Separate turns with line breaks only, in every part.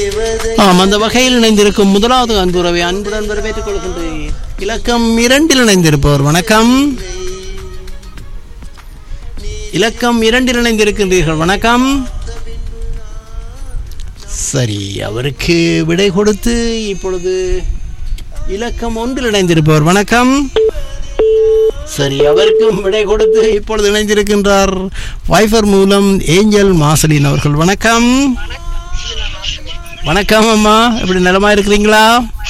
ஆம் அந்த வகையில் இணைந்திருக்கும் முதலாவது அன்புறவை அன்புடன் வரவேற்றுக் கொள்கின்றேன் இலக்கம் இரண்டில் இணைந்திருப்பவர் வணக்கம் இலக்கம் இரண்டில் இணைந்திருக்கின்றீர்கள் வணக்கம் சரி அவருக்கு விடை கொடுத்து இப்பொழுது இலக்கம் ஒன்றில் இணைந்திருப்பவர் வணக்கம் சரி அவருக்கும் விடை கொடுத்து இப்பொழுது இணைந்திருக்கின்றார் வைஃபர் மூலம் ஏஞ்சல் மாசலின் அவர்கள் வணக்கம் வணக்கம் அம்மா எப்படி நலமா இருக்கிறீங்களா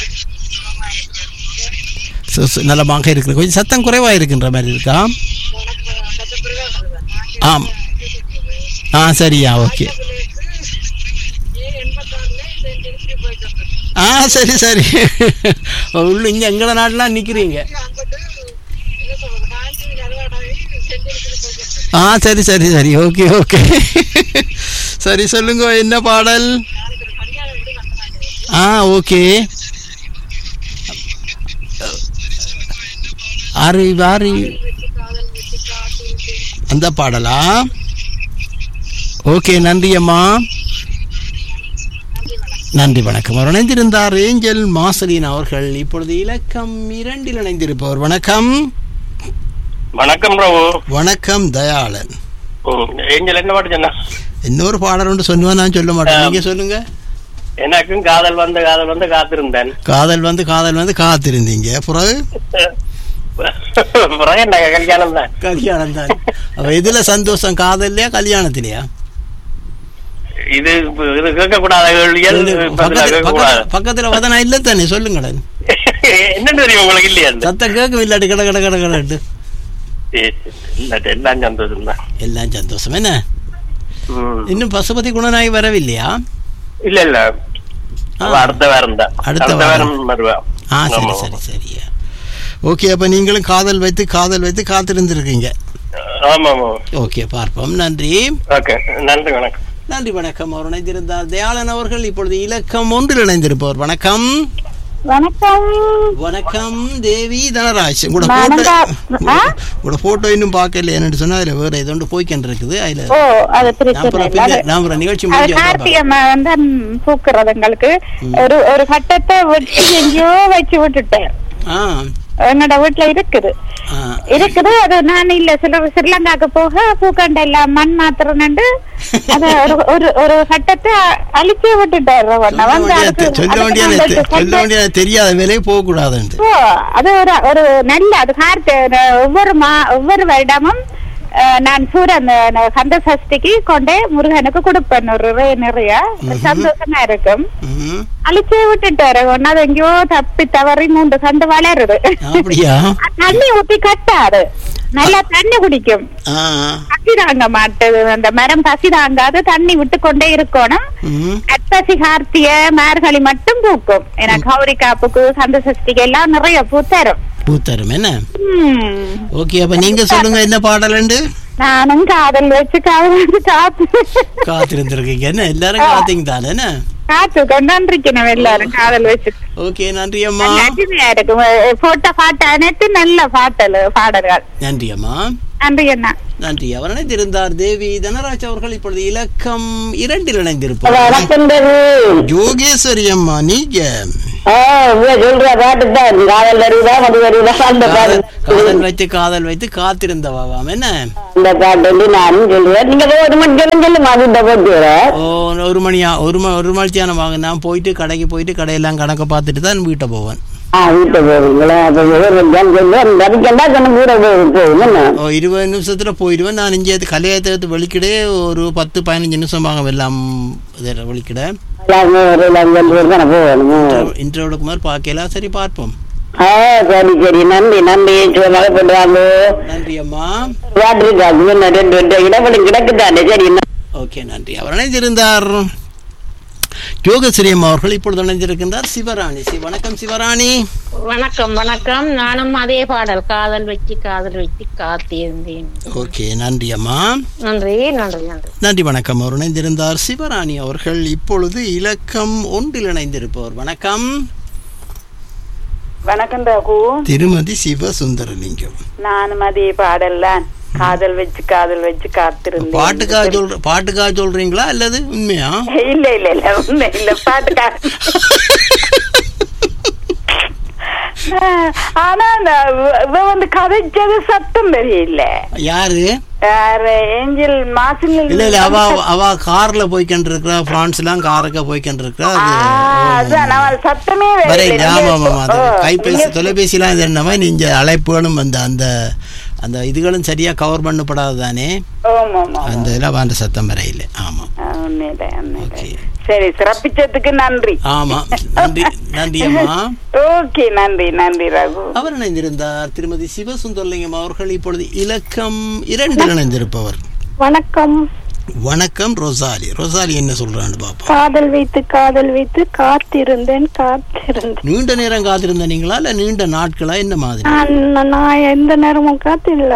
சு- சு- நலமாக இருக்கிற கொஞ்சம் சத்தம் குறைவாக இருக்கின்ற மாதிரி இருக்கா ஆம் ஆ சரியா ஓகே ஆ சரி சரி உள்ள இங்கே எங்களோட நாட்டிலாம் நிற்கிறீங்க ஆ சரி சரி சரி ஓகே ஓகே சரி சொல்லுங்க என்ன பாடல் ஆ ஓகே ஆறு ஆறு அந்த பாடலா ஓகே நன்றி அம்மா நன்றி வணக்கம் அவர் இணைந்திருந்தார் ஏஞ்சல் மாசலின் அவர்கள் இப்பொழுது இலக்கம் இரண்டில் இணைந்திருப்பவர் வணக்கம்
வணக்கம் பிரபு
வணக்கம் தயாளன்
ம், ஏஞ்சல் என்ன பாட்டு சொன்னா
இன்னொரு பாடல் ஒன்று சொல்லுவேன் நான் சொல்ல மாட்டேன் நீங்க சொல்லுங்க
எனக்கும் காதல் வந்து காதல் வந்து காத்திருந்தேன்
காதல் வந்து காதல் வந்து காத்திருந்தீங்க பிறகு
பிறகு என்ன கல்யாணம் தான்
கல்யாணம் தான் அப்ப இதுல சந்தோஷம் காதல்லையா கல்யாணத்திலையா
இது இது கேட்க கூடாத கேள்விகள் பதிலா
பக்கத்துல
கேட்க கூடாது
பக்கத்துல- பக்கத்துல வதனா இல்ல தானே சொல்லுங்களேன்
என்ன தெரியும் உங்களுக்கு இல்லையா அந்த?
சத்தம் கேட்கும் இல்லாட்டி கட கட கட கடட்டு
சரி, சரி. இல்லாட்டி எல்லாம் சந்தோஷம் தான்
எல்லாம் சந்தோஷம் என்ன
ம்.
இன்னும் பசுபதி குணநாயகி வரவில்லையா
இல்ல இல்ல அவ அடுத்த வாரம் தான்
அடுத்த
அடுத்த
வாரம்.
வாரம் வருவா
ஆ சரி
ஆமா.
சரி சரியா ஓகே அப்ப நீங்களும் காதல் வைத்து காதல் வைத்து காத்திருந்திருக்கீங்க
ஆமா ஆமா
ஓகே பார்ப்போம் நன்றி
ஓகே நன்றி வணக்கம்
நன்றி வணக்கம் அவர் இணைந்திருந்தார் தயாளன் அவர்கள் இப்பொழுது இலக்கம் ஒன்றில் இணைந்திருப்பவர் வணக்கம்
வணக்கம்
வணக்கம் தேவி தனராஜ் உங்களோட
வணக்கம்.
போட்டோ
ஆ?
உங்களோட போட்டோ இன்னும் பார்க்கல என்னன்னு சொன்னா அதுல வேற ஏதோ ஒன்று போய்க்கிட்டு இருக்குது அதுல
ஓ அது
நான்
பிரச்சனை
அப்புறம்
இல்ல
பின்ன-
அது-
நான் அப்புறம் நிகழ்ச்சி
அது
முடிஞ்சு
கார்த்திகை அம்மா வந்து ம், பூக்குறது எங்களுக்கு ஒரு ஒரு கட்டத்தை வெட்டி எங்கேயோ வச்சு விட்டுட்டேன்
ஆ
எங்களோட வீட்டுல இருக்குது
ஆ
இருக்குது அது நான் இல்ல சில ஸ்ரீலங்காக்கு போக பூக்கண்ட எல்லாம் மண் மாத்திரன்னு அத ஒரு ஒரு ஒரு கட்டத்தை அழிச்சே விட்டுட்டாரு
சொல்ல
வந்து
வேண்டிய
அதுக்கு-
சொல்ல
அதுக்கு
வேண்டிய
நான் அந்த
சொல்ல வேண்டிய தெரியாத வேலையே போக கூடாதுன்ட்டு
ஓ, அது ஒரு ஒரு நல்ல அது கார்த்து ஒவ்வொரு மா ஒவ்வொரு வருடமும் அஹ், நான் சூரன் அந்த கந்த சஷ்டிக்கு கொண்டே முருகனுக்கு கொடுப்பேன் ஒரு ரே- நிறைய சந்தோஷமா இருக்கும்
ம்.
அழிச்சே விட்டுட்டாரு ஒன்னாவது எங்கேயோ தப்பி தவறி மூன்று கண்டு வளருது
அப்படியா
தண்ணி ஊத்தி கட்டாது நல்லா தண்ணி குடிக்கும்
ஆ
பசி தாங்க மாட்டுது அந்த மரம் பசி தாங்காது தண்ணி விட்டு கொண்டே இருக்கணும்
ம்.
அட்பசி கார்த்திய மார்கழி மட்டும் பூக்கும் ஏன்னா கௌரி காப்புக்கு கந்த சஷ்டிக்கு எல்லாம் நிறைய பூ தரும்
பூத்தரும் என்ன
ம்.
ஓகே அப்ப நீங்க சொல்லுங்க என்ன பாடலண்டு
நானும் காதல் வச்சு காதல் வச்சு காத்து
காத்திருந்திருக்கீங்க என்ன எல்லாரும் காத்தீங்க தானே என்ன
காத்து கொண்டாண்டிருக்கணும் எல்லாரும் காதல் வச்சு
ஓகே நன்றி அம்மா
நன்றியா இருக்கும் போட்ட பாட்டு அனைத்து நல்ல பாட்டல் பாடல்கள்
நன்றி அம்மா
நன்றி அண்ணா
நன்றி அவர் இணைந்திருந்தார் தேவி தனராஜ் அவர்கள் இப்பொழுது இலக்கம் இரண்டில் இணைந்திருப்பார்
வணக்கம் தேவி
யோகேஸ்வரி அம்மா நீங்க
ஆ, இவ சொல்ற பாட்டு தான் காதல் வருதா மது வருதா அந்த பாட்டு
காதல் காதல் வைத்து காதல் வைத்து காத்திருந்தவாம் என்ன
அந்த பாட்டு வந்து நானும் சொல்லுவேன் நீங்க போய் ஒரு மணி சொல்லும் சொல்லும் அது இந்த போட்டு வர
ஓ ஒரு மணியா ஒரு ம ஒரு மணித்தியானம் வாங்க நான் போயிட்டு கடைக்கு போயிட்டு கடையெல்லாம் கணக்கை பார்த்துட்டு தான் வீட்டை போவேன்
ஆ வீட்டை போவீங்களா அப்ப சொல்லுவேன் சொல்லுவேன் அதுக்கெண்டா சொன்ன கூட போகும் என்ன
ஓ இருபது நிமிஷத்துல போயிடுவேன் நான் இங்கே கல்யாணத்தை எடுத்து வெளிக்கிடே ஒரு பத்து பதினஞ்சு நிமிஷம் வாங்க எல்லாம் இதில் வெளிக்கிட
எல்லாருமே ஒரு லஞ்சம் தானே போகணும்
இன்டர்வியூக்கு மாதிரி பார்க்கலாம் சரி பார்ப்போம்
ஆ சரி சரி நன்றி நன்றி சும்மாக போட்டு வாங்க
நன்றி அம்மா
பாட்டு இருக்காது ரெண்டு ரெண்டு இடப்படி கிடக்குதானே சரி
ஓகே நன்றி அவர் இணைந்திருந்தார் யோகஸ்ரீ அம்மா அவர்கள் இப்பொழுது இணைந்திருக்கின்றார் சிவராணி சி வணக்கம் சிவராணி
வணக்கம் வணக்கம் நானும் அதே பாடல் காதல் வச்சு காதல் வச்சு காத்திருந்தேன்
ஓகே நன்றி அம்மா
நன்றி நன்றி நன்றி
நன்றி வணக்கம் அவர் இணைந்திருந்தார் சிவராணி அவர்கள் இப்பொழுது இலக்கம் ஒன்றில் இணைந்திருப்பவர் வணக்கம்
வணக்கம் ரகு
திருமதி சிவசுந்தரலிங்கம்
நானும் அதே பாடல் தான் காதல் வச்சு காதல் வச்சு காத்திருந்தேன்
பாட்டுக்கா சொல்ற பாட்டுக்கா சொல்றீங்களா அல்லது உண்மையா
இல்ல இல்ல இல்ல உண்மை இல்ல பாட்டுக்கா ஆனா அந்த இவ- இவ வந்து கதைச்சது சத்தம் தெரியல
யாரு
ஏஞ்சல் மாசில்
இல்ல இல்ல அவ அவ கார்ல போய்கிட்டு இருக்கிறா பிரான்ஸ் எல்லாம் காருக்க போய்கிட்டு இருக்கிறா
அதான் நான் சத்தமே
வர
வரல.
இல்ல ஆமா ஆமா ஆமா. அது
ஓ,
கைபேசி
நீங்க-
தொலைபேசிலாம் இது என்னமா நீங்க அழைப்புகளும் அந்த அந்த அந்த இதுகளும் சரியா கவர் பண்ணப்படாது தானே
ஆமா ஆமா
அந்த இதெல்லாம் அந்த சத்தம் வரையில ஆமா
ஆ, உண்மைதான், உண்மைதான்.
ஓகே
சரி சிறப்பிச்சதுக்கு நன்றி
ஆமா நன்றி நன்றி அம்மா
ஓகே நன்றி நன்றி ரகு
அவர் இணைந்திருந்தார் திருமதி சிவசுந்தரலிங்கம் அவர்கள் இப்பொழுது இலக்கம் இரண்டு இணைந்திருப்பவர்
வணக்கம்
வணக்கம் ரொசாலி ரொசாலி என்ன சொல்றான்னு பாப்போம்
காதல் வைத்து காதல் வைத்து காத்திருந்தேன் காத்திருந்தேன்
நீண்ட நேரம் காத்திருந்த நீங்களா இல்ல நீண்ட நாட்களா என்ன மாதிரி
நான் நான் எந்த நேரமும் காத்தில்ல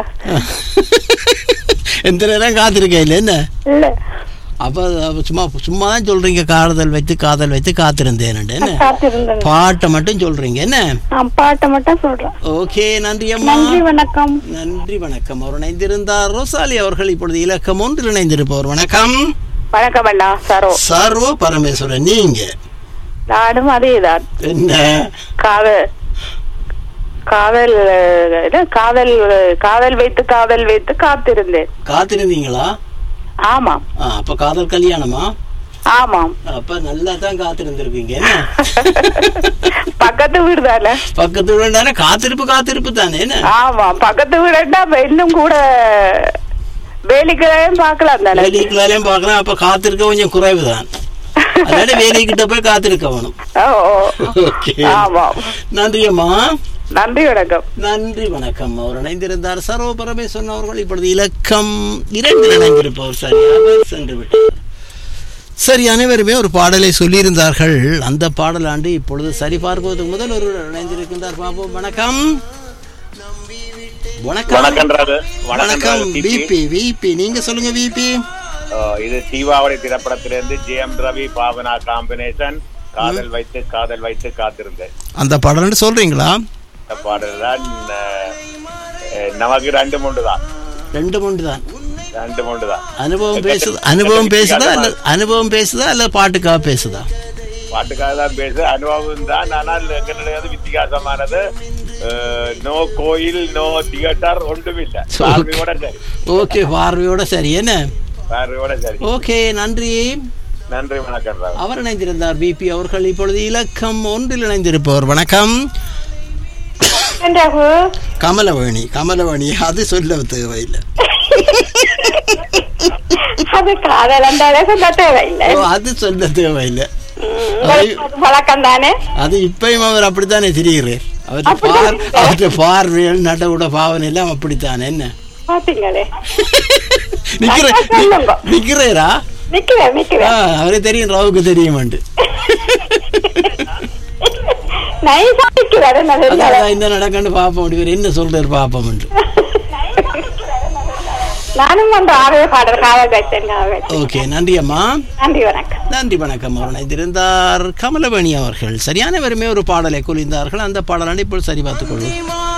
எந்த நேரம் காத்திருக்க இல்ல என்ன
இல்ல
அப்ப அப்ப சும்மா சும்மா தான் சொல்றீங்க காதல் வைத்து காதல் வைத்து காத்திருந்தேன் என்ன
காத்திருந்தேன்
பாட்டை மட்டும் சொல்றீங்க என்ன
நான் பாட்டை மட்டும் சொல்றேன்
ஓகே நன்றி அம்மா
நன்றி வணக்கம்
நன்றி வணக்கம் அவர் இணைந்திருந்தார் ரோசாலி அவர்கள் இப்பொழுது இலக்கம் ஒன்றில் இணைந்திருப்பவர் வணக்கம்
வணக்கம் அண்ணா சரோ
சர்வ பரமேஸ்வரன் நீங்க
நானும் அதேதான்
என்ன
காதல் காதல் அஹ், என்ன, காதல் அஹ், காதல் வைத்து காதல் வைத்து காத்திருந்தேன்
காத்திருந்தீங்களா
ஆமாம்
ஆ, அப்ப காதல் கல்யாணமா
ஆமாம்
அப்ப நல்லா தான் காத்திருந்திருக்கீங்க என்ன
பக்கத்து வீடு தானே
பக்கத்து வீடு தானே காத்திருப்பு காத்திருப்பு தானே என்ன
ஆமாம் பக்கத்து வீடுன்னா அப்ப இன்னும் கூட வேலைக்கிழமையும் பார்க்கலாம் தானே
வேலைக்குள்ளாலையும் பார்க்கலாம் அப்ப காத்திருக்க கொஞ்சம் குறைவு தான் அதனால வேலைக்கிட்ட போய் காத்திருக்க வேணும்
ஓ ஓ.
ஓகே
ஆமாம்
நன்றி அம்மா
நன்றி வணக்கம்
நன்றி வணக்கம் அவர் இணைந்திருந்தார் சர்வ பரமேஸ்வரன் அவர்கள் இப்பொழுது இலக்கம் இரண்டு இணைந்திருப்பவர் சரியாக சென்று விட்டார் சரி அனைவருமே ஒரு பாடலை சொல்லியிருந்தார்கள் அந்த பாடலாண்டு இப்பொழுது சரி பார்ப்பதற்கு முதல் ஒரு இணைந்திருக்கின்றார் பாபு வணக்கம் வணக்கம்
வணக்கம் ராது.
வணக்கம்
ராது,
விபி விபி நீங்க சொல்லுங்க விபி
அஹ் இது தீபாவளி திரைப்படத்திலிருந்து ஜே எம் ரவி பாவனா காம்பினேஷன் காதல் வைத்து காதல் வைத்து காத்திருந்தேன்
அந்த பாடல்னு சொல்றீங்களா
இந்த பாடல் தான் அஹ், அஹ், நமக்கு ரெண்டு மூன்று தான்
ரெண்டு மூன்று தான்
ரெண்டு மூன்று தான்
அனுபவம் பேசுது அனுபவம் பேசுதா அல்ல அனுபவம் பேசுதா இல்ல பாட்டுக்காக பேசுதா
பாட்டுக்காக தான் பேசு அனுபவம் தான் ஆனால் எங்களுடைய வித்தியாசமானது நோ கோயில் நோ தியேட்டர் ஒன்றுமில்லை பார்வையோட சரி
ஓகே பார்வையோட சரி என்ன
பார்வையோட சரி
ஓகே நன்றி
நன்றி வணக்கம் ராவு.
அவர் இணைந்திருந்தார் பிபி அவர்கள் இப்பொழுது இலக்கம் ஒன்றில் இணைந்திருப்பவர் வணக்கம்
ரகு
கமலவேணி கமலவேணி அது சொல்ல தேவையில்லை
அது காதல் அந்த சொல்ல தேவையில்லை
ஓ, அது சொல்ல தேவையில்லை
உங்களுக்கு அது வழக்கம் தானே
அது இப்பயும் அவர் அப்படித்தானே திரிகிறார் அவர் பார் அவருடைய பார்வைகள் நடவுட பாவனை எல்லாம் அப்படித்தானே என்ன
பாத்தீங்களே
நிக்கிற
சொல்லுங்க.
நிக்கிறேரா
நிக்கிறேன்
ஆ,
நிக்கிறேன்
அவரே தெரியும் ராவுக்கு தெரியுமாண்டு
நைஸா நிக்கிறாரு நல்ல
அதான் இந்த நடக்கன்னு பாப்போம் முடிவர் என்ன சொல்றாரு பாப்போம்
நானும் அந்த ஆர்வ பாடல் காதல் வைத்தேன் காதல் வைத்தேன்
ஓகே நன்றி அம்மா
நன்றி வணக்கம்
நன்றி வணக்கம் அவர் இணைந்திருந்தார் கமலவேணி அவர்கள் சரியான வருமே ஒரு பாடலை குளிர்ந்தார்கள் அந்த பாடலான இப்போ சரி பார்த்துக் கொள்வோம்